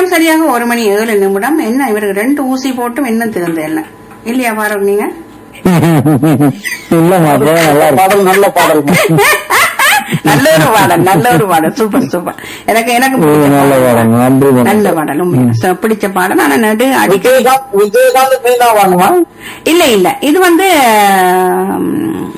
நேரம் சரியாக ஒரு மணி ஏழு நிமிடம் என்ன இவருக்கு ரெண்டு ஊசி போட்டும் என்ன திறந்த இல்லை இல்லையா பாரு நீங்க இல்லம்மா அப்பதான் நல்லா இருக்கு பாடல் நல்ல பாடல் நல்ல ஒரு பாடல் நல்ல ஒரு பாடல் சூப்பர் சூப்பர் எனக்கு எனக்கு ஓ, பிடிச்ச நல்ல பாடல். பாடம் நன்றி மேடம். நல்ல பாடல் உண்மையா. ச- பிடிச்ச பாடல் ஆனா நடு அடிக்க விஜயகாந்த் விஜயகாந்த் மீனா வாங்குமா இல்ல இல்ல இது வந்து ம்,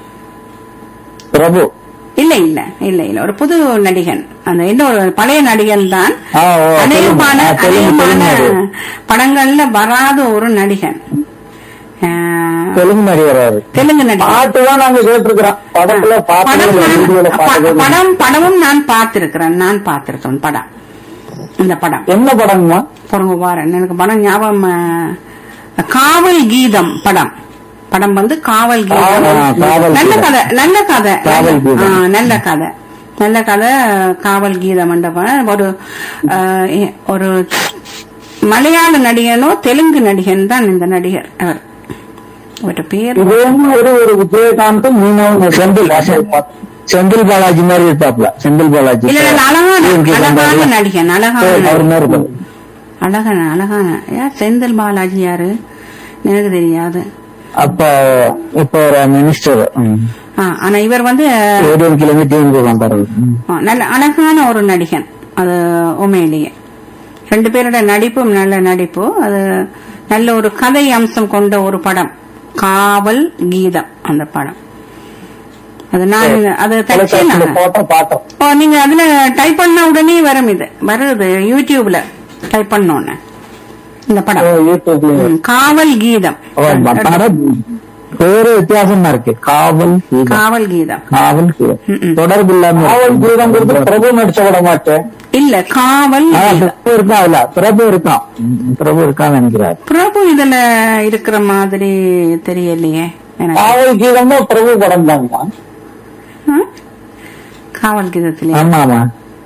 பிரபு இல்ல இல்ல இல்ல இல்ல ஒரு புது நடிகன் அந்த இன்னொரு பழைய நடிகன் தான் ஆ, ஓ, அநேகமான சொல்லுங்க. ஆ, தெலுங்கு, அநேகமான தெலுங்கு. படங்கள்ல வராத ஒரு நடிகன் ஆ, தெலுங்கு மாதிரி வராது தெலுங்கு நடிகன் பாட்டு தான் நாங்க கேட்டிருக்கிறோம் படத்துல படம் பாட்டு நான்- வீடியோல ப- பாட்டு படம் படமும் நான் பார்த்திருக்கிறேன் நான் பார்த்திருக்கேன் படம் இந்த படம் என்ன படங்கம்மா பொறுங்க பாருங்க எனக்கு படம் ஞாபகம் ஆ, காவல் கீதம் படம் படம் வந்து காவல் கீதம் ஆ, காவல் நல்ல கீதம். கதை நல்ல கதை காவல் நல்ல- கீதம். ஆ, நல்ல கதை நல்ல கதை காவல் கீதம் மண்டபம் ஒரு ஆ, ஒரு மலையாள நடிகனோ தெலுங்கு நடிகன் தான் இந்த நடிகர் அவர் அவர்கிட்ட பேர் இதே மாதிரி ஒரு விஜயகாந்த் மீனாவும் செந்தில் செந்தில் பாலாஜி மாதிரி இருப்பாப்ல செந்தில் பாலாஜி இல்ல இல்ல அழகான இவருக்கு அழகான வந்தாரு. நடிகன் அழகான அவர் நடிகன். மாதிரி இருப்பாரு. அழகான அழகான யார் செந்தில் பாலாஜி யாரு எனக்கு தெரியாது அப்ப இப்ப ஒரு மினிஸ்டர் ஆ, ஆனா இவர் வந்து ஏழு கிலோமீட்டர் இங்க வந்தாரு ம். ஆ, நல்ல அழகான ஒரு நடிகன் அது உண்மையிலேயே ரெண்டு பேரோட நடிப்பும் நல்ல நடிப்பு அது நல்ல ஒரு கதை அம்சம் கொண்ட ஒரு படம் காவல் கீதம் அந்த படம் அது நான் அது தச்சு தொலைக்காட்சியில நான் போட்ட பாட்டம் ஓ நீங்க அதுல டைப் பண்ண உடனே வரும் இது வருது யூடியூப்ல டைப் பண்ணோன்னு இந்த படம் யூடியூப்ல ம், காவல் கீதம் அவர் படம் பேரு வித்தியாசமா இருக்கு காவல் கீதம். காவல் கீதம் காவல் கீதம். ம், ம். தொடர்பு இல்லாம காவல் கீதங்கிறது பிரபு நடிச்ச பட மாட்டேன் இல்ல காவல் ஆ, கீதம் பிரபு இருக்கா இல்ல பிரபு இருக்கான் ம், பிரபு இருக்கான்னு நினைக்கிறார் பிரபு இதுல இருக்கிற மாதிரி தெரியலையே எனக்கு காவல் கீதம் தான் பிரபு படம் தாங்கம்மா ஆ? காவல் கீதத்திலே ஆமா ஆமா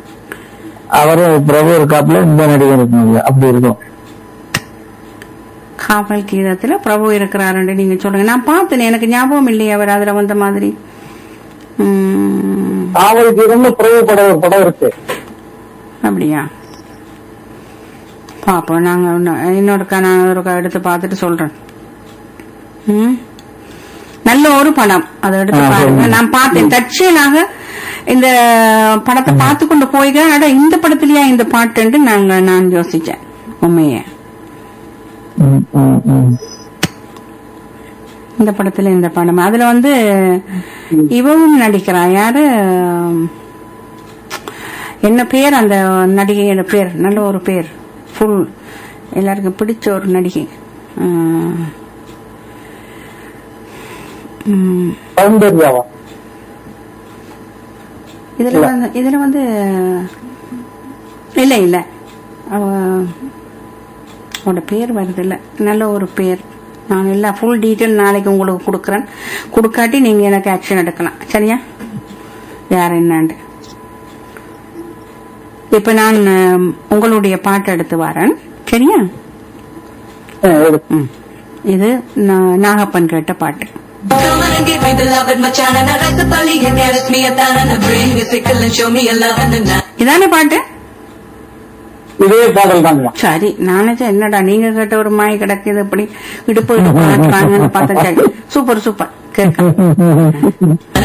அவரு பிரபு இருக்காப்புல இந்த நடிகர் இருக்காங்க அப்படி இருக்கும் காவல் கீதத்துல பிரபு இருக்கிறாருன்னு நீங்க சொல்லுங்க நான் பார்த்தேன் எனக்கு ஞாபகம் இல்லையே அவர் அதுல வந்த மாதிரி ம், காவல் கீதம்னு பிரபு படம் ஒரு படம் இருக்கு அப்படியா பாப்போம் நாங்க இன்னும் இன்னொருக்கா நான் ஒருக்கா எடுத்து பார்த்துட்டு சொல்றேன் ம். நல்ல ஒரு படம் அதை எடுத்து ஆ, பாருங்க சொல்லுங்க. நான் பார்த்தேன் தற்செயலாக இந்த படத்தை பார்த்து கொண்டு போய்க அட இந்த படத்துலயா இந்த பாட்டுன்ட்டு நாங்க நான் யோசிச்சேன் உண்மையே ம், ம், ம். இந்த படத்துல இந்த படம் அதுல வந்து இவவும் நடிக்கிறா யாரு என்ன பேர் அந்த நடிகையோட பேர் நல்ல ஒரு பேர் ஃபுல் எல்லாருக்கும் பிடிச்ச ஒரு நடிகை ஆஹ், உம், சௌந்தர்யாவா இதுல வந்து இதுல வந்து இல்ல இல்ல அவ அவட பேர் வருது இல்ல நல்ல ஒரு பேர் நான் எல்லா ஃபுல் டீட்டெயில் நாளைக்கு உங்களுக்கு கொடுக்குறேன் கொடுக்காட்டி நீங்க எனக்கு ஆக்ஷன் எடுக்கலாம் சரியா யார் என்னண்டு இப்ப நான் அஹ், உங்களுடைய பாட்டு எடுத்து வரேன் சரியா ம். இது நா- நாகப்பன் கேட்ட பாட்டு Come on and give me the love and my chana and I the pali and nearest me a tan and bring me sickle and show me a love and a night. இதானே பாட்டு இதே பாடல் தாங்கம்மா சரி நானே என்னடா நீங்க கேட்ட ஒரு மாய் கிடக்குது இப்படி இடுப்பு இடுப்பு ஆட்டுறாங்கன்னு பார்த்தேன் சரி சூப்பர் சூப்பர் கேட்க